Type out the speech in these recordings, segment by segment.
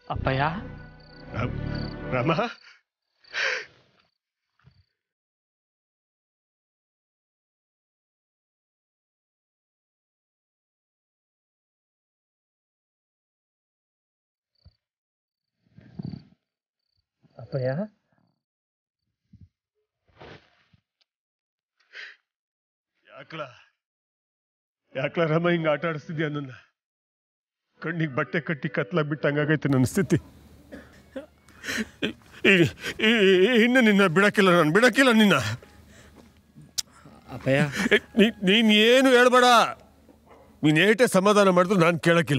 ಅಪ್ಪಯ್ಯ ರಾಮ ಅಪ್ಪಯ್ಯ ಯಾಕ್ಲ ಯಾಕ್ಲ ರಾಮ ಹಿಂಗ ಆಟ ಆಡಿಸ್ತಿದ್ಯಾ ನನ್ನ ಕಣ್ಣಿಗೆ ಬಟ್ಟೆ ಕಟ್ಟಿ ಕತ್ಲ ಬಿಟ್ಟಂಗಾಗೈತೆ ನನ್ನ ಸ್ಥಿತಿ ಈ- ಈ- ಈ- ಇನ್ನು ನಿನ್ನ ಬಿಡಕ್ಕಿಲ್ಲ ನಾನು ಬಿಡಕ್ಕಿಲ್ಲ ನಿನ್ನ ಅಪ್ಪಯ್ಯ ಏ, ನೀ- ನೀನ್ ಏನು ಹೇಳ್ಬೇಡ ನೀನ್ ಏಟೆ ಸಮಾಧಾನ ಮಾಡಿದ್ರು ನಾನು ಕೇಳಕ್ಕಿಲ್ಲ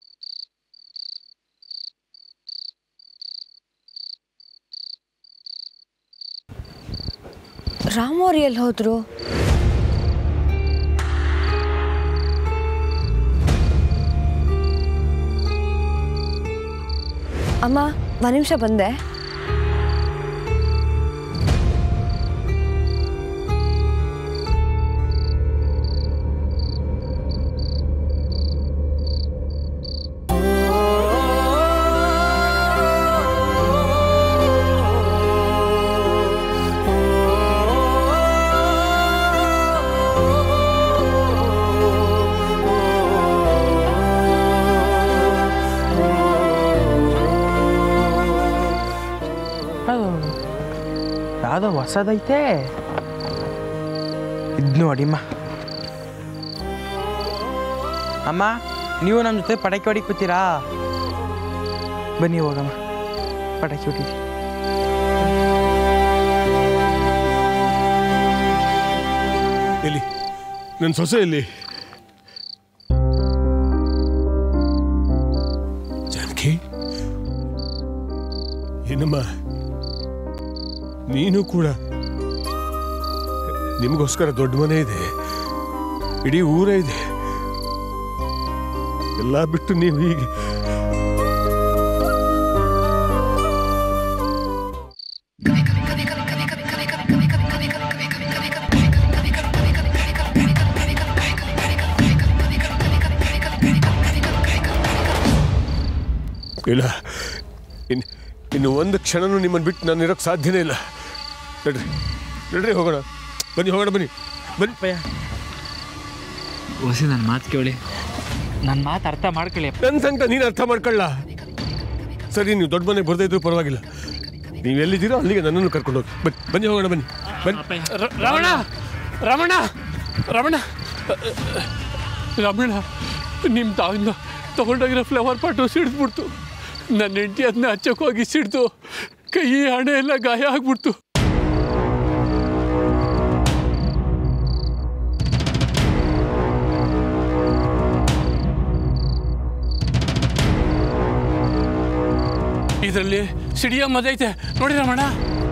ರಾಮು ಅವ್ರು ಎಲ್ಲಿ ಹೋದ್ರು ಅಮ್ಮ ಒಂದು ನಿಮಿಷ ಬಂದೆ ಯಾವುದೋ ಹೊಸದೈತೆ ಇದು ನೋಡಿಮ್ಮ ಅಮ್ಮ ನೀವು ನಮ್ಮ ಜೊತೆ ಪಟಾಕಿ ಹೊಡಿ ಕೂತೀರಾ ಬನ್ನಿ ಹೋಗಮ್ಮ ಪಟಾಕಿ ಹೊಡೀರಿ ಎಲ್ಲಿ ನನ್ನ ಸೊಸೆ ಎಲ್ಲಿ ಜಾನಕಿ ಏನಮ್ಮ ನೀನು ಕೂಡ ನಿಮಗೋಸ್ಕರ ದೊಡ್ಡ ಮನೆ ಇದೆ ಇಡೀ ಊರೇ ಇದೆ ಎಲ್ಲ ಬಿಟ್ಟು ನೀವು ಹೀಗೆ ಇಲ್ಲ ಇನ್ನು ಇನ್ನು ಒಂದು ಕ್ಷಣನೂ ನಿಮ್ಮನ್ನು ಬಿಟ್ಟು ನಾನು ಇರೋಕ್ಕೆ ಸಾಧ್ಯನೇ ಇಲ್ಲ ನಡ್ರಿ ನಡ್ರಿ ಹೋಗೋಣ ಬನ್ನಿ ಹೋಗೋಣ ಬನ್ನಿ ಬನ್ನಿ ಅಪ್ಪಯ್ಯ ಹೊಸಿ ನನ್ನ ಮಾತು ಕೇಳಿ ನನ್ನ ಮಾತು ಅರ್ಥ ಮಾಡ್ಕೊಳ್ಳಿ ಅಪ್ಪ ನನ್ನ ಸಂಕಟ ನೀನು ಅರ್ಥ ಮಾಡ್ಕೊಳ್ಳ ಸರಿ ನೀವು ದೊಡ್ಡ ಮನೆಗೆ ಬರ್ದೇ ಇದ್ರು ಪರವಾಗಿಲ್ಲ ನೀವು ಎಲ್ಲಿದ್ದೀರೋ ಅಲ್ಲಿಗೆ ನನ್ನನ್ನು ಕರ್ಕೊಂಡು ಹೋಗಿ ಬನ್ನಿ ಬನ್ನಿ ಹೋಗೋಣ ಬನ್ನಿ ಬನ್ನಿ ರ- ರಮಣ ರಮಣ ರಮಣ ರಮಣ ನಿಮ್ಮ ತಾವಿಂದ ತಗೊಂಡೋಗಿರೋ ಫ್ಲವರ್ ಪಾಟು ಸಿಡಿದ್ಬಿಡ್ತು ನನ್ನ ಹೆಂಡತಿ ಅದನ್ನ ಹಚ್ಚಕ್ಕೆ ಹೋಗಿ ಸಿಡ್ದು ಕೈ ಹಣೆ ಎಲ್ಲ ಗಾಯ ಆಗ್ಬಿಡ್ತು ಇದರಲ್ಲಿ ಸಿಡಿಯ ಮದೈತೆ ನೋಡಿ ರಮಣ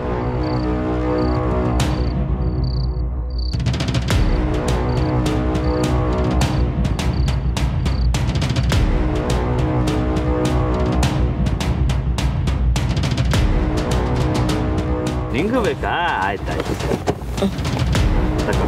ನಿಂಗೂ ಬೇಕಾ ಆಯ್ತಾಯ್ತು ತಗೋ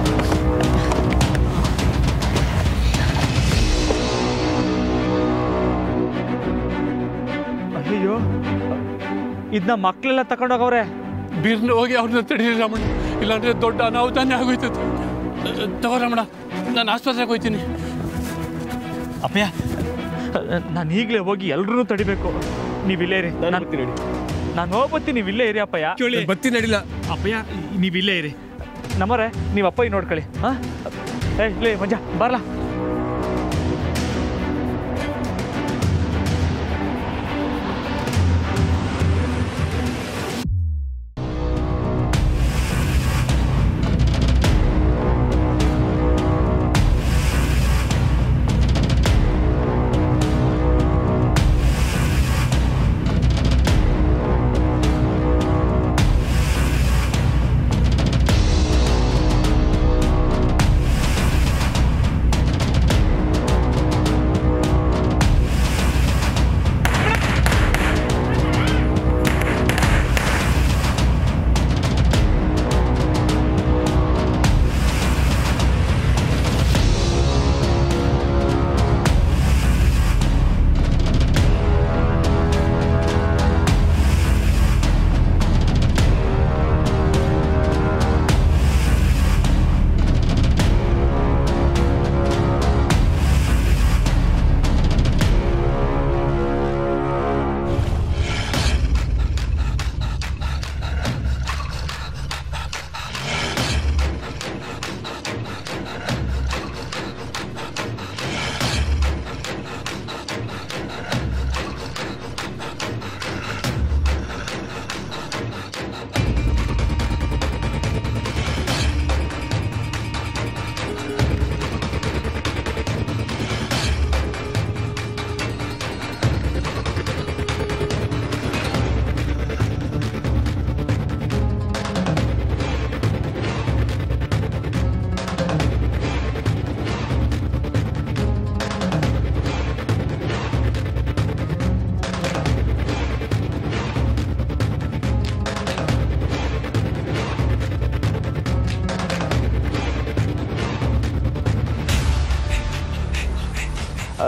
ಅಯ್ಯೋ ಇದನ್ನ ಮಕ್ಕಳೆಲ್ಲ ತಗೊಂಡೋಗವ್ರೆ ಬೀರ್ನ ಹೋಗಿ ಅವ್ರನ್ನ ತಡೀರಿ ರಮಣ ಇಲ್ಲಾಂದ್ರೆ ದೊಡ್ಡ ಅನಾಹುತಾನೇ ಆಗೋಯ್ತದೆ ತಗೋ ರಮಣ ನಾನು ಆಸ್ಪತ್ರೆಗೆ ಹೋಗ್ತೀನಿ ಅಪ್ಪಯ್ಯ ನಾನು ಈಗಲೇ ಹೋಗಿ ಎಲ್ರೂ ತಡಿಬೇಕು ನೀವಿಲ್ಲೇ ಇರಿ ನಾನು ನಾನು ಬರ್ತೀನಿ ಹೇಳಿ ನಾನು ಹೋಗ್ಬತ್ತೀನಿ ನೀವು ಇಲ್ಲೇ ಇರಿ ಅಪ್ಪಯ್ಯ ನಾನು ಬರ್ತೀನಿ ನಡಿಲ್ಲ ಅಪ್ಪಯ್ಯ ನೀವು ಇಲ್ಲೇ ಇರಿ ನಮ್ಮರೆ ನೀವು ಅಪ್ಪಯ್ಯ ನೋಡ್ಕೊಳ್ಳಿ ಹಾಂ ಏ ಇಲ್ಲೇ ಮಂಜ ಬರಲ್ಲ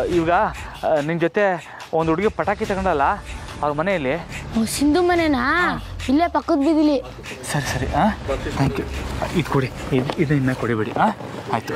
ಇವಾಗ ನಿನ್ನ ಜೊತೆ ಒಂದು ಹುಡುಗಿ ಪಟಾಕಿ ತಗೊಂಡಲ್ಲ ಅವ್ರ ಮನೆಯಲ್ಲಿ ಓ, ಸಿಂಧು ಮನೆನಾ ಇಲ್ಲೇ ಪಕ್ಕದ ಬೀದಿಲಿ ಸರಿ ಸರಿ ಹಾಂ ಥ್ಯಾಂಕ್ ಯು ಇದು ಕೊಡಿ ಇದು ಇದು ಇನ್ನ ಕೊಡಿಬೇಡಿ ಹಾಂ ಆಯಿತು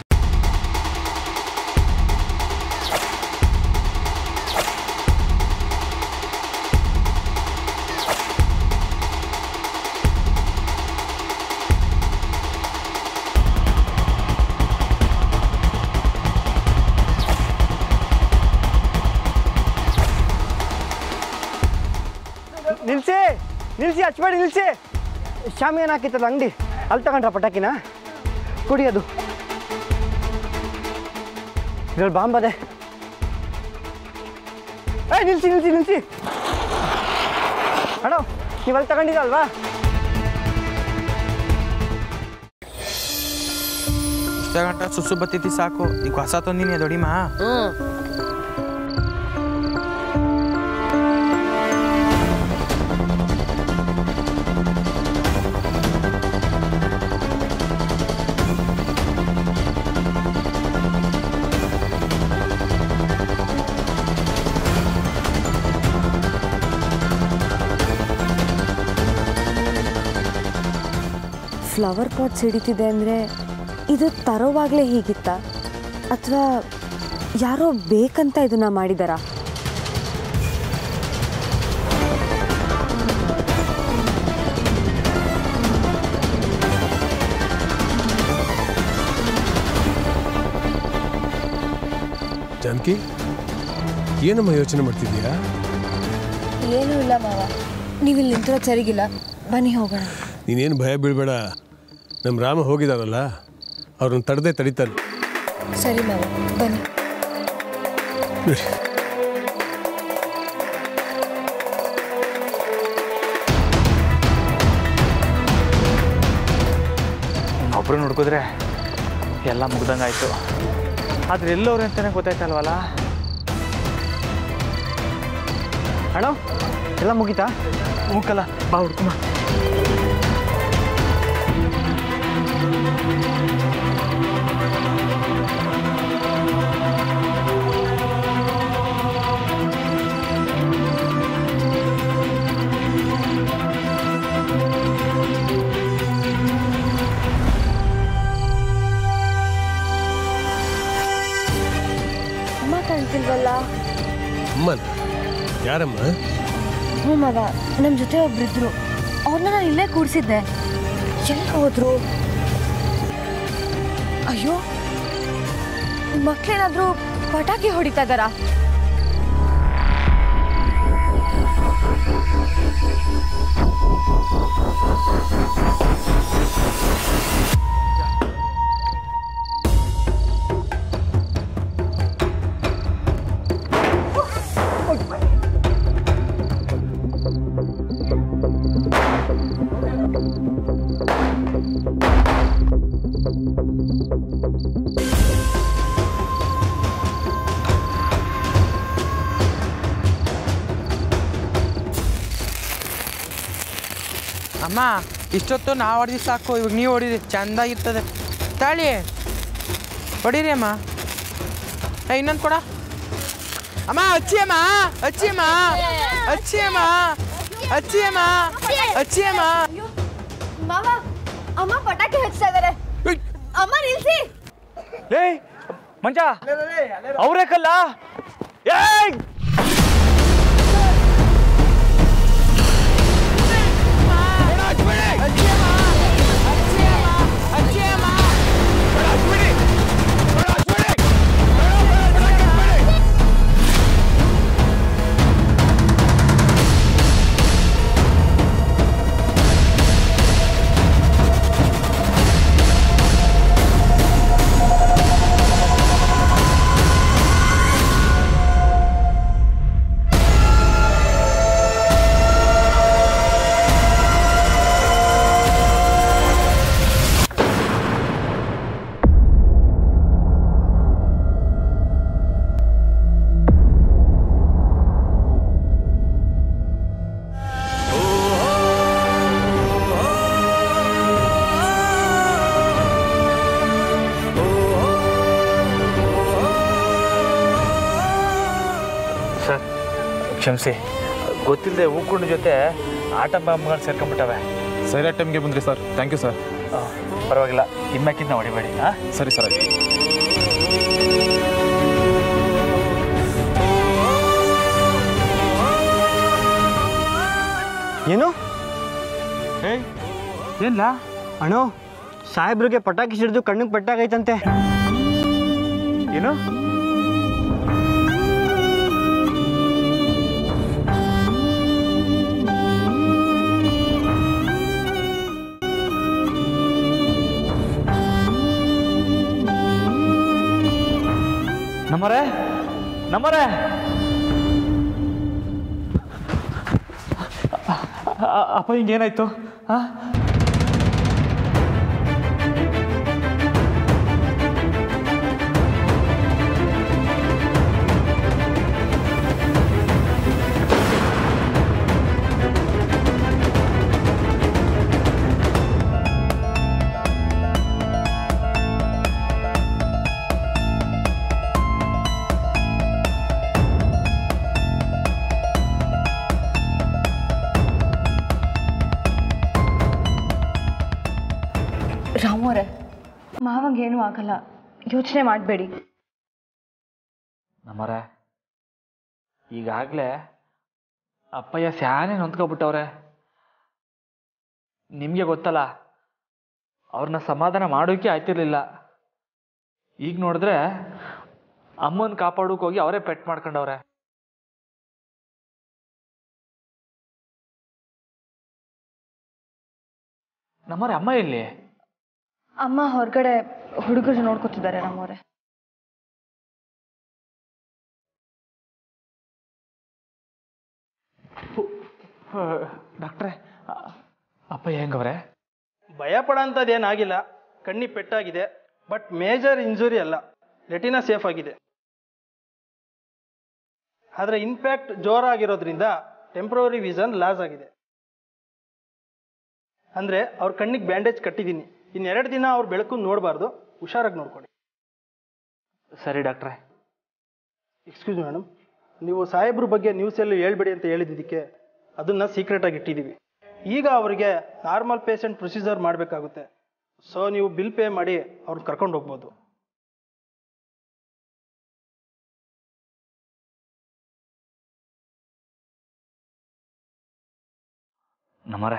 ನಿಲ್ಸಿ ನಿಲ್ಸಿ ಹಚ್ಬೇಡಿ ನಿಲ್ಸಿ ಶಾಮಿಯಾನ ಹಾಕಿತ್ತದ ಅಂಗಡಿ ಅಲ್ಲಿ ತಗೊಂಡ್ರ ಪಟಾಕಿನ ಕುಡಿ ಅದು ಇದ್ರಲ್ಲಿ ಬಾಂಬದೆ ಏ ನಿಲ್ಸಿ ನಿಲ್ಸಿ ನಿಲ್ಸಿ ಅಣ್ಣ ನೀವು ಅಲ್ಲಿ ತಗೊಂಡಿದ್ದಲ್ವಾ ಇಷ್ಟ ಗಂಟ ಸುಸು ಬತ್ತೈತಿ ಸಾಕು ಈಗ ಹೊಸ ತಂದಿನಿ ದೊಡಿಮಾ ಫ್ಲವರ್ ಪಾಟ್ ಸಿಡಿತಿದೆ ಅಂದರೆ ಇದು ತರೋವಾಗಲೇ ಹೀಗಿತ್ತ ಅಥವಾ ಯಾರೋ ಬೇಕಂತ ಇದನ್ನ ಮಾಡಿದಾರಾ ಜಾನಕಿ ಏನಮ್ಮ ಯೋಚನೆ ಮಾಡ್ತಿದ್ದೀಯಾ ಏನೂ ಇಲ್ಲ ಮಾವ ನೀವು ಇಲ್ಲಿ ನಿಂತಿರೋ ಸರಿಗಿಲ್ಲ ಬನ್ನಿ ಹೋಗೋಣ ನೀನೇನು ಭಯ ಬೀಳಬೇಡ ನಮ್ಮ ರಾಮ ಹೋಗಿದಾರಲ್ಲ ಅವ್ರನ್ನ ತಡೆದೇ ತಡಿತಾನೆ ಸರಿ ಮಾವ ಬನ್ನಿ ನಡಿ. ಒಬ್ಬರು ನೋಡ್ಕೋದ್ರೆ ಎಲ್ಲ ಮುಗ್ದಂಗಾಯ್ತು ಆದ್ರೆ ಎಲ್ಲವ್ರು ಅಂತಲೇ ಗೊತ್ತಾಯ್ತಲ್ವಲ್ಲ ಅಣ್ಣ ಎಲ್ಲ ಮುಗೀತಾ ಮುಕ್ಕಲ್ಲ ಬಾ ಹುಡ್ಕಮ್ಮ ಅಮ್ಮ ಕಾಣ್ತಿಲ್ವಲ್ಲ ಅಮ್ಮನ ಯಾರಮ್ಮ ಹ್ಞೂ ಮಾವ ನಮ್ಮ ಜೊತೆ ಒಬ್ರಿದ್ರು ಅವ್ರನ್ನ ನಾನು ಇಲ್ಲೇ ಕೂಡಿಸಿದ್ದೆ ಎಲ್ಲಿ ಹೋದ್ರು ಅಯ್ಯೋ ಮಕ್ಕಳೇನಾದರೂ ಪಟಾಕಿ ಹೊಡಿತಾ ಇದ್ದಾರಾ ಅಮ್ಮ ಇಷ್ಟೊತ್ತು ನಾವು ಹೊಡೆದಿ ಸಾಕು ಇವಾಗ ನೀವು ಹೊಡಿರಿ ಚೆಂದಾಗಿರ್ತದೆ ತಾಳಿ ಹೊಡೀರಿ ಅಮ್ಮ ಏ ಇನ್ನೊಂದು ಕೊಡ ಅಮ್ಮ ಹಚ್ಚಿ ಅಮ್ಮ ಹಚ್ಚಿ ಅಮ್ಮ ಹಚ್ಚಿ ಅಮ್ಮ ಹಚ್ಚಿ ಅಮ್ಮ ಹಚ್ಚಿ ಅಮ್ಮ ಮಾವ ಅಮ್ಮ ಪಟಾಕಿ ಹಚ್ತಾ ಇದ್ದಾರೆ ಅಮ್ಮ ನಿಲ್ಸಿ ಲೇ ಮಂಜ ಅವರೇ ಕಲ್ಲ ಏಯ್ ಕ್ಷಮಿಸಿ ಗೊತ್ತಿಲ್ಲದೆ ಹೂಕುಂಡ ಜೊತೆ ಆಟ ಬಾಂಬ್ಗಳು ಸೇರ್ಕೊಂಡ್ಬಿಟ್ಟವೆ ಸರಿಯಾದ ಟೈಮ್ಗೆ ಬಂದ್ರಿ ಸರ್ ಥ್ಯಾಂಕ್ ಯು ಸರ್ ಪರವಾಗಿಲ್ಲ ಇನ್ಮ್ಯಾಕಿಂತ ಹೊಡಿಬೇಡಿ ಹಾಂ ಸರಿ ಸರ್ ಆಯ್ತು ಏನು ಏಯ್ ಏನಿಲ್ಲ ಅಣ್ಣೋ ಸಾಹೇಬ್ರಿಗೆ ಪಟಾಕಿ ಸಿಡಿದು ಕಣ್ಣಿಗೆ ಪಟ್ಟಾಗೈತಂತೆ ಏನು ನಮ್ಮರೇ ನಮ್ಮರೇ ಅಪ್ಪ ಹಿಂಗೇನಾಯ್ತು ಹಾಂ ರಾಮೋರೆ ಮಾವಂಗೇನೂ ಆಗಲ್ಲ ಯೋಚನೆ ಮಾಡಬೇಡಿ ನಮ್ಮರೆ ಈಗಾಗಲೇ ಅಪ್ಪಯ್ಯ ಸ್ಯಾನೆ ನೊಂದ್ಕೊಬಿಟ್ಟವ್ರೆ ನಿಮಗೆ ಗೊತ್ತಲ್ಲ ಅವ್ರನ್ನ ಸಮಾಧಾನ ಮಾಡೋಕೆ ಆಯ್ತಿರ್ಲಿಲ್ಲ ಈಗ ನೋಡಿದ್ರೆ ಅಮ್ಮನ ಕಾಪಾಡೋಕೆ ಹೋಗಿ ಅವರೇ ಪೆಟ್ ಮಾಡ್ಕೊಂಡವ್ರೆ ನಮ್ಮರೆ ಅಮ್ಮ ಎಲ್ಲಿ ಅಮ್ಮ ಹೊರಗಡೆ ಹುಡುಗರು ನೋಡ್ಕೊತಿದ್ದಾರೆ ರಾಮೋರೆ ಡಾಕ್ಟ್ರೆ ಅಪ್ಪಯ್ಯ ಹೆಂಗವ್ರೆ ಭಯ ಪಡೋಂಥದ್ದೇನಾಗಿಲ್ಲ ಕಣ್ಣಿ ಪೆಟ್ಟಾಗಿದೆ ಬಟ್ ಮೇಜರ್ ಇಂಜುರಿ ಅಲ್ಲ ರೆಟಿನಾ ಸೇಫ್ ಆಗಿದೆ ಆದರೆ ಇಂಪ್ಯಾಕ್ಟ್ ಜೋರಾಗಿರೋದ್ರಿಂದ ಟೆಂಪ್ರವರಿ ವಿಷನ್ ಲಾಸ್ ಆಗಿದೆ ಅಂದರೆ ಅವ್ರ ಕಣ್ಣಿಗೆ ಬ್ಯಾಂಡೇಜ್ ಕಟ್ಟಿದ್ದೀನಿ ಇನ್ನೆರಡು ದಿನ ಅವ್ರ ಬೆಳಕು ನೋಡಬಾರ್ದು ಹುಷಾರಾಗಿ ನೋಡ್ಕೊಳ್ಳಿ ಸರಿ ಡಾಕ್ಟ್ರೆ ಎಕ್ಸ್ಕ್ಯೂಸ್ ಮೇಡಮ್ ನೀವು ಸಾಹೇಬ್ರ ಬಗ್ಗೆ ನ್ಯೂಸಲ್ಲಿ ಹೇಳ್ಬೇಡಿ ಅಂತ ಹೇಳಿದ್ದಕ್ಕೆ ಅದನ್ನು ಸೀಕ್ರೆಟಾಗಿ ಇಟ್ಟಿದ್ದೀವಿ ಈಗ ಅವರಿಗೆ ನಾರ್ಮಲ್ ಪೇಷಂಟ್ ಪ್ರೊಸೀಜರ್ ಮಾಡಬೇಕಾಗುತ್ತೆ ಸೊ ನೀವು ಬಿಲ್ ಪೇ ಮಾಡಿ ಅವ್ರನ್ನ ಕರ್ಕೊಂಡು ಹೋಗ್ಬೋದು ನಮ್ಮರೆ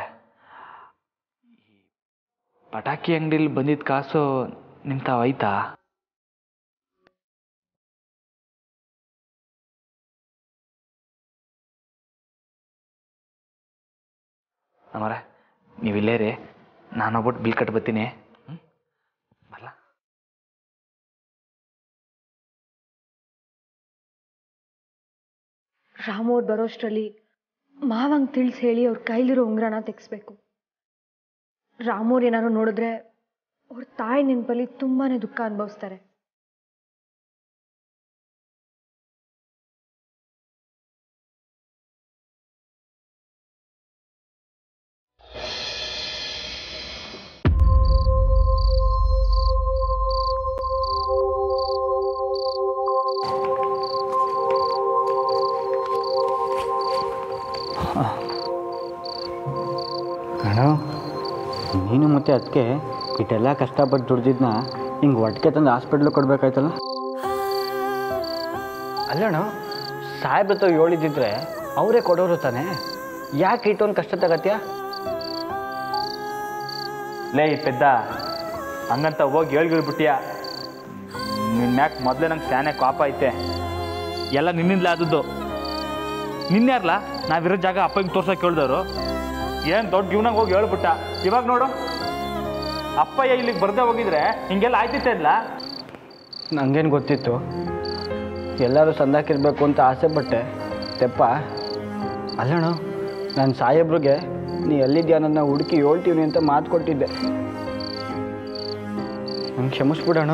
ಪಟಾಕಿ ಅಂಗಡಿಲಿ ಬಂದಿದ್ದ ಕಾಸು ನಿಮ್ಮ ತಾವು ಆಯ್ತಾ ನಮ್ಮರೆ ನೀವಿಲ್ಲೇ ರೀ ನಾನು ಹೋಗ್ಬಿಟ್ಟು ಬಿಲ್ ಕಟ್ಟಿ ಬರ್ತೀನಿ ಹ್ಮ್? ಬರ್ಲಾ ರಾಮೋರ್ ಬರೋಷ್ಟರಲ್ಲಿ ಮಾವಂಗ್ ತಿಳಿಸಿ ಹೇಳಿ ಅವ್ರ ಕೈಲಿರೋ ಉಂಗ್ರನ ತೆಗಿಸ್ಬೇಕು ರಾಮೋರ್ ಏನಾದ್ರು ನೋಡಿದ್ರೆ ಅವ್ರ ತಾಯಿ ನೆನಪಲ್ಲಿ ತುಂಬಾನೇ ದುಃಖ ಅನುಭವಿಸ್ತಾರೆ ಅಣ್ಣ ನೀನು ಮತ್ತೆ ಅದಕ್ಕೆ ಇಟ್ಟೆಲ್ಲ ಕಷ್ಟಪಟ್ಟು ದುಡ್ದಿದ್ನ ಹಿಂಗೆ ಒಟ್ಟಿಗೆ ತಂದು ಹಾಸ್ಪಿಟ್ಲಿಗೆ ಕೊಡ್ಬೇಕಾಯ್ತಲ್ಲ ಅಲ್ಲಣ್ಣ ಸಾಹೇಬ್ರ ಹತ್ರ ಹೇಳಿದ್ದಿದ್ರೆ ಅವರೇ ಕೊಡೋರು ತಾನೆ ಯಾಕೆ ಇಟ್ಟೊಂದು ಕಷ್ಟ ತಗತ್ಯ ಲೇ ಈ ಪೆದ್ದ ಹಂಗಂತ ಹೋಗಿ ಹೇಳ್ಗಿಳ್ಬಿಟ್ಟಿಯ ನಿನ್ನ ಮ್ಯಾಕ್ ಮೊದಲೇ ನಂಗೆ ಸ್ಯಾನೆ ಕಾಪ ಐತೆ ಎಲ್ಲ ನಿನ್ನಿಂದಲೇ ಆದದ್ದು ನಿನ್ಯಾರ್ಲ ನಾವಿರೋ ಜಾಗ ಅಪ್ಪಂಗೆ ತೋರ್ಸೋಕೆ ಕೇಳ್ದವ್ರು ಏನು ದೊಡ್ಡ ಜೀವನಾಗ ಹೋಗಿ ಹೇಳ್ಬಿಟ್ಟ ಇವಾಗ ನೋಡು ಅಪ್ಪಯ್ಯ ಇಲ್ಲಿಗೆ ಬರ್ದೇ ಹೋಗಿದ್ರೆ ಹಿಂಗೆಲ್ಲ ಆಯ್ತಿತ್ತೆ ಇಲ್ಲ ನಂಗೇನು ಗೊತ್ತಿತ್ತು ಎಲ್ಲರೂ ಸಂದಾಕಿರ್ಬೇಕು ಅಂತ ಆಸೆ ಪಟ್ಟೆ ತೆಪ್ಪ ಅಲ್ಲಣ್ಣ ನಾನು ಸಾಹೇಬ್ರಿಗೆ ನೀ ಎಲ್ಲಿದ್ಯಾ ನನ್ನ ಹುಡುಕಿ ಹೇಳ್ತೀವಿ ಅಂತ ಮಾತು ಕೊಟ್ಟಿದ್ದೆ ನಂಗೆ ಕ್ಷಮಿಸ್ಬಿಡೋಣ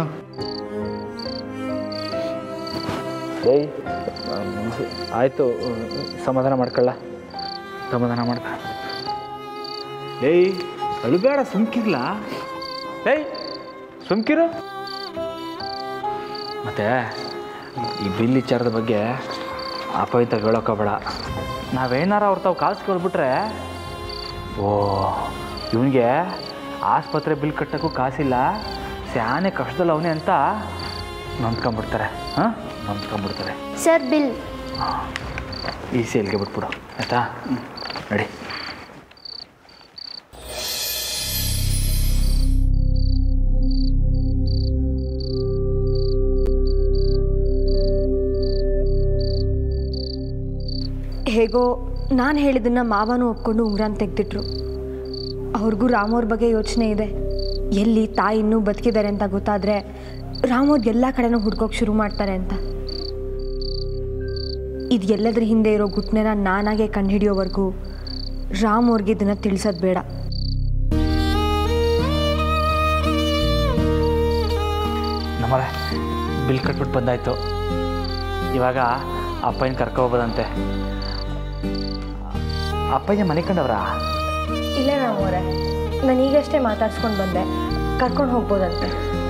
ಏಯ್ ಆಯಿತು ಸಮಾಧಾನ ಮಾಡ್ಕೊಳ್ಳ ಸಮಾಧಾನ ಮಾಡ್ಕ ಏಯ್ ಅಳುಬೇಡ ಸುಮ್ಕಿರ್ಲ ಏಯ್ ಸುಮ್ಕಿರು ಮತ್ತೆ ಈ ಬಿಲ್ ವಿಚಾರದ ಬಗ್ಗೆ ಅಪವಿತ್ರ ಹೇಳೋಕೋಬೇಡ ನಾವೇನಾರ ಅವ್ರು ತಾವು ಕಾಸು ಕೇಳ್ಬಿಟ್ರೆ ಓ ಇವನಿಗೆ ಆಸ್ಪತ್ರೆ ಬಿಲ್ ಕಟ್ಟೋಕ್ಕೂ ಕಾಸಿಲ್ಲ ಸ್ಯಾನೆ ಕಷ್ಟದಲ್ಲಿ ಅವನೇ ಅಂತ ನೊಂದ್ಕೊಂಬಿಡ್ತಾರೆ ಹಾಂ ನೊಂದ್ಕೊಂಬಿಡ್ತಾರೆ ಸರ್ ಬಿಲ್ ಈ ಸೇಲ್ಗೆ ಬಿಟ್ಬಿಡು ಆಯಿತಾ ಹ್ಞೂ ನಡಿ ಹೇಗೋ ನಾನು ಹೇಳಿದ್ದನ್ನ ಮಾವನೂ ಒಪ್ಕೊಂಡು ಉಂಗ್ರಾನ್ ತೆಗೆದಿಟ್ರು ಅವ್ರಿಗೂ ರಾಮೋರ್ ಬಗ್ಗೆ ಯೋಚನೆ ಇದೆ ಎಲ್ಲಿ ತಾಯಿ ಇನ್ನೂ ಬದುಕಿದ್ದಾರೆ ಅಂತ ಗೊತ್ತಾದರೆ ರಾಮೋರ್ ಎಲ್ಲ ಕಡೆನೂ ಹುಡ್ಕೋಕೆ ಶುರು ಮಾಡ್ತಾರೆ ಅಂತ ಇದು ಎಲ್ಲದ್ರ ಹಿಂದೆ ಇರೋ ಗುಟ್ನೆನ ನಾನಾಗೆ ಕಂಡುಹಿಡಿಯೋವರೆಗೂ ರಾಮ್ ಅವ್ರಿಗೆ ಇದನ್ನು ತಿಳಿಸೋದು ಬೇಡ ನಮ್ಮಳೆ ಬಿಲ್ ಕಟ್ಬಿಟ್ಟು ಬಂದಾಯ್ತು ಇವಾಗ ಅಪ್ಪಯ್ಯನ ಕರ್ಕೊಬೋದಂತೆ ಅಪ್ಪಯ್ಯ ಮನೆ ಕಂಡವ್ರಾ ಇಲ್ಲ ರಾಮೋರೆ ನಾನು ಈಗಷ್ಟೇ ಮಾತಾಡ್ಸ್ಕೊಂಡು ಬಂದೆ ಕರ್ಕೊಂಡು ಹೋಗ್ಬೋದಂತೆ